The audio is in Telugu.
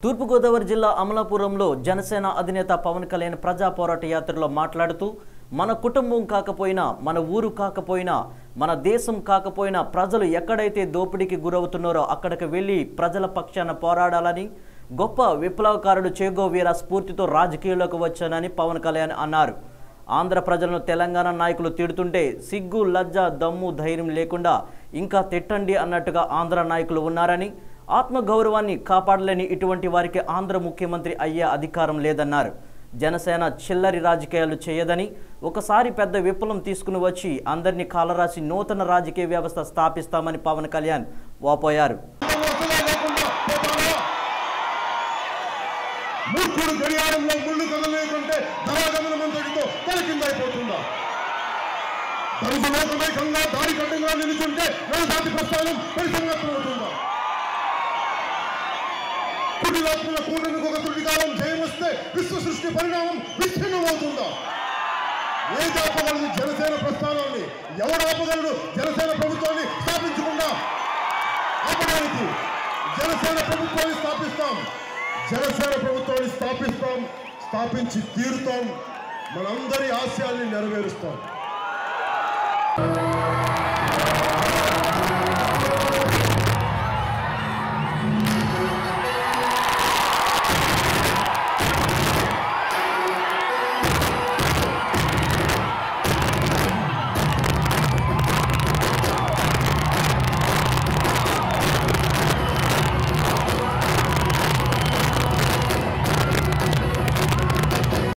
తూర్పుగోదావరి జిల్లా అమలాపురంలో జనసేన అధినేత పవన్ కళ్యాణ్ ప్రజా పోరాట యాత్రలో మాట్లాడుతూ మన కుటుంబం కాకపోయినా మన ఊరు కాకపోయినా మన దేశం కాకపోయినా ప్రజలు ఎక్కడైతే దోపిడీకి గురవుతున్నారో అక్కడికి వెళ్ళి ప్రజల పక్షాన పోరాడాలని గొప్ప విప్లవకారుడు చేగో వీర స్ఫూర్తితో రాజకీయాల్లోకి వచ్చానని పవన్ కళ్యాణ్ అన్నారు ఆంధ్ర ప్రజలను తెలంగాణ నాయకులు తిడుతుంటే సిగ్గు లజ్జ దమ్ము ధైర్యం లేకుండా ఇంకా తిట్టండి అన్నట్టుగా ఆంధ్ర నాయకులు ఉన్నారని ఆత్మగౌరవాన్ని కాపాడలేని ఇటువంటి వారికి ఆంధ్ర ముఖ్యమంత్రి అయ్యే అధికారం లేదన్నారు జనసేన చిల్లరి రాజకీయాలు చేయదని ఒకసారి పెద్ద విప్లవం తీసుకుని వచ్చి అందరినీ కాలరాసి నూతన రాజకీయ వ్యవస్థ స్థాపిస్తామని పవన్ కళ్యాణ్ వాపోయారు మూర్ఖుడు గడియారంలో ముళ్ళు కదలేకుంటే ధరాగమనమంతటితో తలకిందైపోతుందా తనకు లోకమేకంగా దారి కట్టంగా నిలుచుంటే నరజాతి ప్రస్థానం పరిసంగతమవుతుందా కుటిలాత్మల కూటమికి ఒక తుడి కాలం జయం వస్తే విశ్వ సృష్టి పరిణామం విచ్ఛిన్నమవుతుందా ఏ ఆపగలదు జనసేన ప్రస్థానాన్ని ఎవరు ఆపగలడు జనసేన ప్రభుత్వాన్ని స్థాపించకుండా ఆపడానికి జనసేన ప్రభుత్వాన్ని స్థాపిస్తాం జనసేన ప్రభుత్వాన్ని స్థాపిస్తాం స్థాపించి తీరుతాం మనందరి ఆశయాల్ని నెరవేరుస్తాం